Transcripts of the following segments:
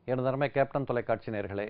எனதருமை கேப்டன் தொலைக்காட்சி நேர்களே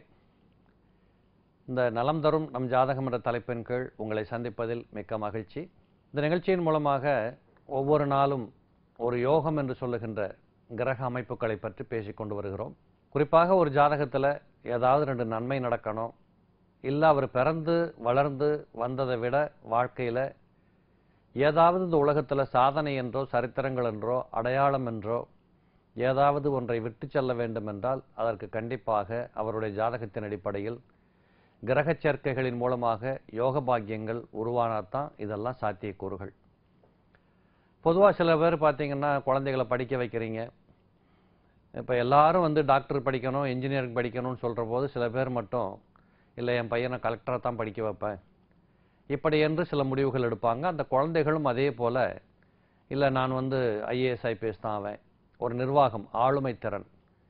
இந்த நலம் தரும் நம் ஜாதகம் என்ற தலைப்பின் கீழ் உங்களை சந்திப்பதில் மிக்க மகிழ்ச்சி இந்த நிகழ்ச்சியின் மூலமாக ஒவ்வொரு நாளும் ஒரு யோகம் என்று சொல்லுகின்ற கிரக அமைப்புகளை பற்றி பேசிக்கொண்டு வருகிறோம் குறிப்பாக ஒரு ஜாதகத்தில் ஏதாவது ரெண்டு நன்மை நடக்கணும் இல்லை அவர் பிறந்து வளர்ந்து வந்ததை விட வாழ்க்கையில் ஏதாவது இந்த உலகத்தில் சாதனை என்றோ சரித்திரங்கள் என்றோ அடையாளம் என்றோ ஏதாவது ஒன்றை விட்டு செல்ல வேண்டும் என்றால் அதற்கு கண்டிப்பாக அவருடைய ஜாதகத்தின் அடிப்படையில் கிரகச் சேர்க்கைகளின் மூலமாக யோக பாக்கியங்கள் உருவானாதான் இதெல்லாம் சாத்தியக்கூறுகள் பொதுவாக சில பேர் பார்த்தீங்கன்னா குழந்தைகளை படிக்க வைக்கிறீங்க இப்போ எல்லாரும் வந்து டாக்டர் படிக்கணும் இன்ஜினியரிங் படிக்கணும்னு சொல்கிற போது சில பேர் மட்டும் இல்லை என் பையனை கலெக்டராக தான் படிக்க வைப்பேன் இப்படி என்று சில முடிவுகள் எடுப்பாங்க அந்த குழந்தைகளும் அதே போல் இல்லை நான் வந்து ஐஏஎஸ் ஐபிஎஸ் தான் ஆவேன் ஒரு நிர்வாகம் ஆளுமை திறன்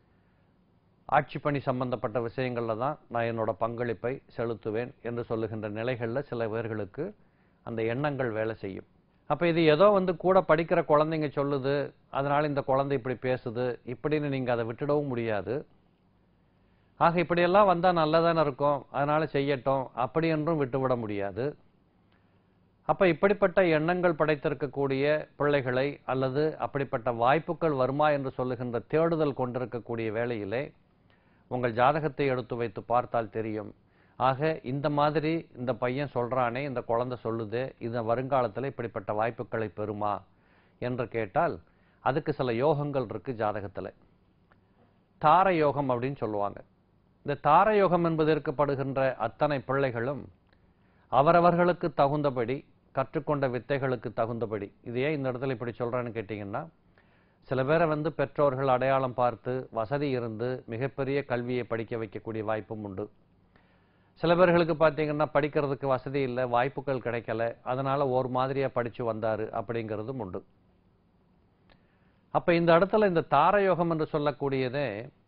ஆட்சி பணி சம்பந்தப்பட்ட விஷயங்களில் தான் நான் என்னோட பங்களிப்பை செலுத்துவேன் என்று சொல்லுகின்ற நிலைகளில் சில பேர்களுக்கு அந்த எண்ணங்கள் வேலை செய்யும் அப்போ இது ஏதோ வந்து கூட படிக்கிற குழந்தைங்க சொல்லுது அதனால் இந்த குழந்தை இப்படி பேசுது இப்படின்னு நீங்கள் அதை விட்டுடவும் முடியாது ஆக இப்படியெல்லாம் வந்தால் நல்லதானே இருக்கும் அதனால் செய்யட்டும் அப்படி என்றும் விட்டுவிட முடியாது அப்போ இப்படிப்பட்ட எண்ணங்கள் படைத்திருக்கக்கூடிய பிள்ளைகளை அல்லது அப்படிப்பட்ட வாய்ப்புகள் வருமா என்று சொல்லுகின்ற தேடுதல் கொண்டிருக்கக்கூடிய வேளையிலே உங்கள் ஜாதகத்தை எடுத்து வைத்து பார்த்தால் தெரியும் ஆக இந்த மாதிரி இந்த பையன் சொல்றானே இந்த குழந்தை சொல்லுது இந்த வருங்காலத்தில் இப்படிப்பட்ட வாய்ப்புகளை பெறுமா என்று கேட்டால் அதுக்கு சில யோகங்கள் இருக்கு ஜாதகத்தில் தார யோகம் அப்படின்னு சொல்லுவாங்க இந்த தார யோகம் என்பதற்கப்படுகின்ற அத்தனை பிள்ளைகளும் அவரவர்களுக்கு தகுந்தபடி கற்றுக்கொண்ட வித்தைகளுக்கு தகுந்தபடி இது ஏன் இந்த இடத்துல இப்படி சொல்றேன்னு கேட்டிங்கன்னா சில பேரை வந்து பெற்றோர்கள் அடையாளம் பார்த்து வசதி இருந்து மிகப்பெரிய கல்வியை படிக்க வைக்கக்கூடிய வாய்ப்பும் உண்டு சில பேர்களுக்கு பார்த்தீங்கன்னா படிக்கிறதுக்கு வசதி இல்லை வாய்ப்புகள் கிடைக்கல அதனால ஒரு மாதிரியா படிச்சு வந்தாரு அப்படிங்கிறதும் உண்டு அப்ப இந்த இடத்துல இந்த தாரயோகம் என்று சொல்லக்கூடியதே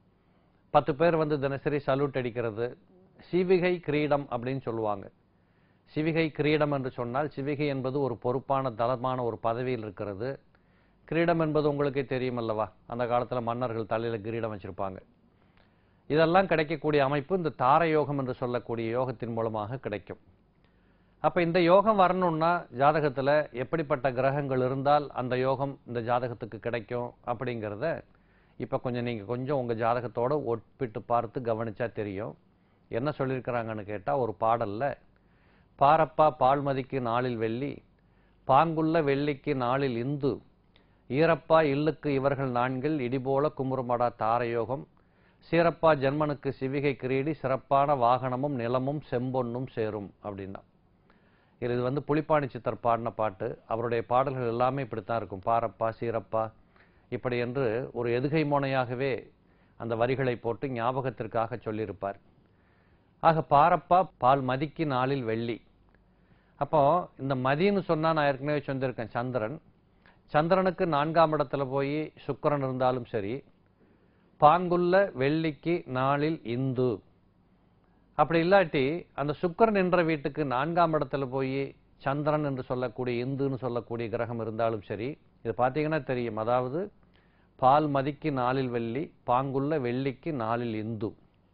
பத்து பேர் வந்து தினசரி சல்யூட் அடிக்கிறது சிவிகை கிரீடம் அப்படின்னு சொல்லுவாங்க சிவிகை கிரீடம் என்று சொன்னால் சிவிகை என்பது ஒரு பொறுப்பான தளமான ஒரு பதவியில் இருக்கிறது கிரீடம் என்பது உங்களுக்கே தெரியும் அல்லவா அந்த காலத்தில் மன்னர்கள் தலையில் கிரீடம் வச்சிருப்பாங்க இதெல்லாம் கிடைக்கக்கூடிய அமைப்பு இந்த தார யோகம் என்று சொல்லக்கூடிய யோகத்தின் மூலமாக கிடைக்கும் அப்போ இந்த யோகம் வரணும்னா ஜாதகத்தில் எப்படிப்பட்ட கிரகங்கள் இருந்தால் அந்த யோகம் இந்த ஜாதகத்துக்கு கிடைக்கும் அப்படிங்கிறத இப்போ கொஞ்சம் நீங்கள் கொஞ்சம் உங்கள் ஜாதகத்தோட ஒப்பிட்டு பார்த்து கவனிச்சா தெரியும் என்ன சொல்லியிருக்கிறாங்கன்னு கேட்டால் ஒரு பாடல்ல பாரப்பா பால்மதிக்கு நாளில் வெள்ளி பாங்குள்ள வெள்ளிக்கு நாளில் இந்து ஈரப்பா இல்லுக்கு இவர்கள் நான்கில் இடிபோல குமுறுமடா தாரயோகம் சீரப்பா ஜென்மனுக்கு சிவிகை கிரீடி சிறப்பான வாகனமும் நிலமும் செம்பொன்னும் சேரும் அப்படின்னா இது வந்து புலிப்பாணி சித்தர் பாடின பாட்டு அவருடைய பாடல்கள் எல்லாமே இப்படித்தான் இருக்கும் பாரப்பா சீரப்பா இப்படி என்று ஒரு எதுகை மோனையாகவே அந்த வரிகளை போட்டு ஞாபகத்திற்காக சொல்லியிருப்பார் ஆக பாரப்பா பால் மதிக்கு நாளில் வெள்ளி அப்போ இந்த மதின்னு சொன்னா நான் ஏற்கனவே சொல்லியிருக்கேன் சந்திரன் சந்திரனுக்கு நான்காம் இடத்துல போய் சுக்கிரன் இருந்தாலும் சரி பாங்குள்ள வெள்ளிக்கு நாளில் இந்து அப்படி இல்லாட்டி அந்த சுக்கிரன் என்ற வீட்டுக்கு நான்காம் இடத்துல போய் சந்திரன் என்று சொல்லக்கூடிய இந்துன்னு சொல்லக்கூடிய கிரகம் இருந்தாலும் சரி இது பார்த்தீங்கன்னா தெரியும் அதாவது பால் மதிக்கு நாளில் வெள்ளி பாங்குள்ள வெள்ளிக்கு நாளில் இந்து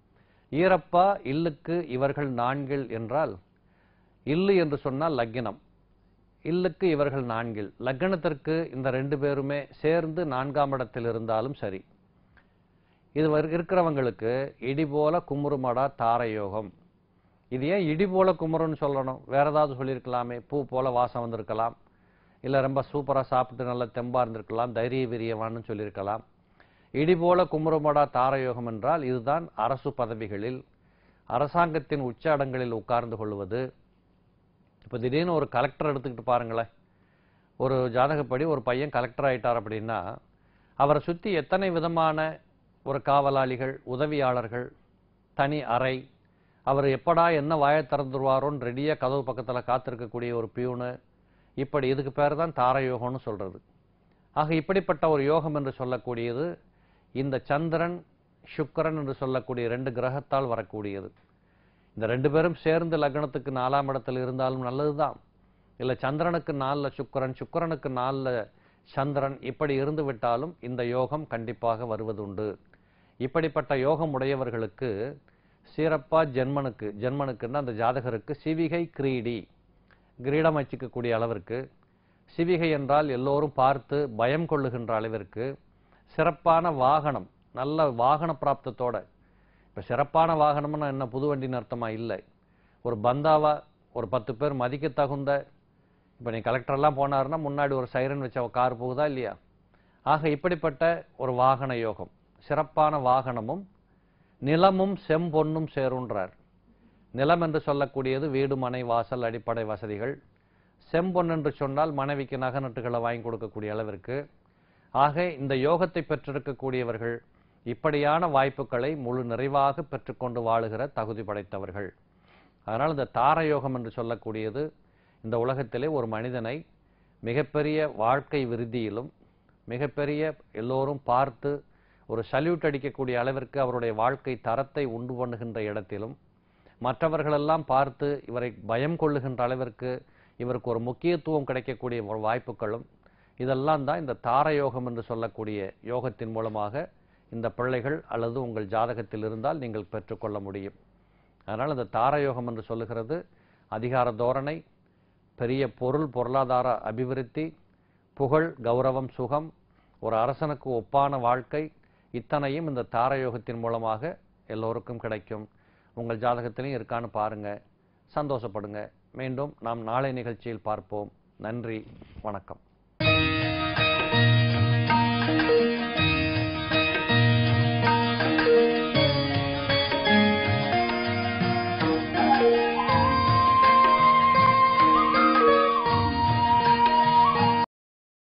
ஈரப்பா இல்லுக்கு இவர்கள் நான்கில் என்றால் இல்லு என்று சொன்னால் லக்கினம் இல்லுக்கு இவர்கள் நான்கில் லக்னத்திற்கு இந்த ரெண்டு பேருமே சேர்ந்து நான்காம் இடத்தில் இருந்தாலும் சரி இது வரு- இருக்கிறவங்களுக்கு இடி போல குமுறுமடா தாரயோகம் இது ஏன் இடி போல குமுறுன்னு சொல்லணும் வேற ஏதாவது சொல்லியிருக்கலாமே பூ போல வாசம் வந்திருக்கலாம் இல்லை ரொம்ப சூப்பராக சாப்பிட்டு நல்ல தெம்பா இருந்திருக்கலாம் தைரிய வீரியவான்னு சொல்லியிருக்கலாம் இடி போல குமுறுமடா தாரயோகம் என்றால் இதுதான் அரசு பதவிகளில் அரசாங்கத்தின் உச்சாடங்களில் உட்கார்ந்து கொள்வது இப்போ திடீர்னு ஒரு கலெக்டர் எடுத்துக்கிட்டு பாருங்களேன் ஒரு ஜாதகப்படி ஒரு பையன் கலெக்டர் ஆயிட்டார் அப்படின்னா அவரை சுற்றி எத்தனை விதமான ஒரு காவலாளிகள் உதவியாளர்கள் தனி அறை அவர் எப்படா என்ன வாயை திறந்துருவாரோன்னு ரெடியாக கதவு பக்கத்தில் காத்திருக்கக்கூடிய ஒரு பியூனு இப்படி இதுக்கு பேர் தான் தாரயோகம்னு சொல்றது ஆக இப்படிப்பட்ட ஒரு யோகம் என்று சொல்லக்கூடியது இந்த சந்திரன் சுக்கிரன் என்று சொல்லக்கூடிய ரெண்டு கிரகத்தால் வரக்கூடியது இந்த ரெண்டு பேரும் சேர்ந்து லக்னத்துக்கு நாலாம் இடத்தில் இருந்தாலும் நல்லதுதான் இல்லை சந்திரனுக்கு நாலில் சுக்கிரன் சுக்கிரனுக்கு நாலில் சந்திரன் இப்படி இருந்து விட்டாலும் இந்த யோகம் கண்டிப்பாக வருவதுண்டு இப்படிப்பட்ட யோகம் உடையவர்களுக்கு சிறப்பா ஜென்மனுக்கு ஜென்மனுக்குன்னா அந்த ஜாதகருக்கு சிவிகை கிரீடி கிரீடம் வச்சுக்கக்கூடிய அளவிற்கு சிவிகை என்றால் எல்லோரும் பார்த்து பயம் கொள்ளுகின்ற அளவிற்கு சிறப்பான வாகனம் நல்ல வாகன பிராப்தத்தோட இப்போ சிறப்பான வாகனம்னா என்ன புது வண்டின்னு அர்த்தமா இல்லை ஒரு பந்தாவா ஒரு பத்து பேர் மதிக்க தகுந்த இப்போ நீ கலெக்டர்லாம் போனாருன்னா முன்னாடி ஒரு சைரன் வச்ச கார் போகுதா இல்லையா ஆக இப்படிப்பட்ட ஒரு வாகன யோகம் சிறப்பான வாகனமும் நிலமும் செம்பொன்னும் சேருன்றார் நிலம் என்று சொல்லக்கூடியது வீடு மனை வாசல் அடிப்படை வசதிகள் செம்பொன் என்று சொன்னால் மனைவிக்கு நகநட்டுகளை வாங்கி கொடுக்கக்கூடிய அளவிற்கு ஆக இந்த யோகத்தை பெற்றிருக்கக்கூடியவர்கள் இப்படியான வாய்ப்புகளை முழு நிறைவாக பெற்றுக்கொண்டு வாழுகிற தகுதி படைத்தவர்கள் அதனால் இந்த தார யோகம் என்று சொல்லக்கூடியது இந்த உலகத்திலே ஒரு மனிதனை மிகப்பெரிய வாழ்க்கை விருத்தியிலும் மிகப்பெரிய எல்லோரும் பார்த்து ஒரு சல்யூட் அடிக்கக்கூடிய அளவிற்கு அவருடைய வாழ்க்கை தரத்தை உண்டு பண்ணுகின்ற இடத்திலும் மற்றவர்களெல்லாம் பார்த்து இவரை பயம் கொள்ளுகின்ற அளவிற்கு இவருக்கு ஒரு முக்கியத்துவம் கிடைக்கக்கூடிய ஒரு வாய்ப்புகளும் இதெல்லாம் தான் இந்த தார யோகம் என்று சொல்லக்கூடிய யோகத்தின் மூலமாக இந்த பிள்ளைகள் அல்லது உங்கள் ஜாதகத்தில் இருந்தால் நீங்கள் பெற்றுக்கொள்ள முடியும் அதனால் இந்த தார யோகம் என்று சொல்லுகிறது அதிகார தோரணை பெரிய பொருள் பொருளாதார அபிவிருத்தி புகழ் கௌரவம் சுகம் ஒரு அரசனுக்கு ஒப்பான வாழ்க்கை இத்தனையும் இந்த தார யோகத்தின் மூலமாக எல்லோருக்கும் கிடைக்கும் உங்கள் ஜாதகத்திலையும் இருக்கான்னு பாருங்க சந்தோஷப்படுங்க மீண்டும் நாம் நாளை நிகழ்ச்சியில் பார்ப்போம் நன்றி வணக்கம்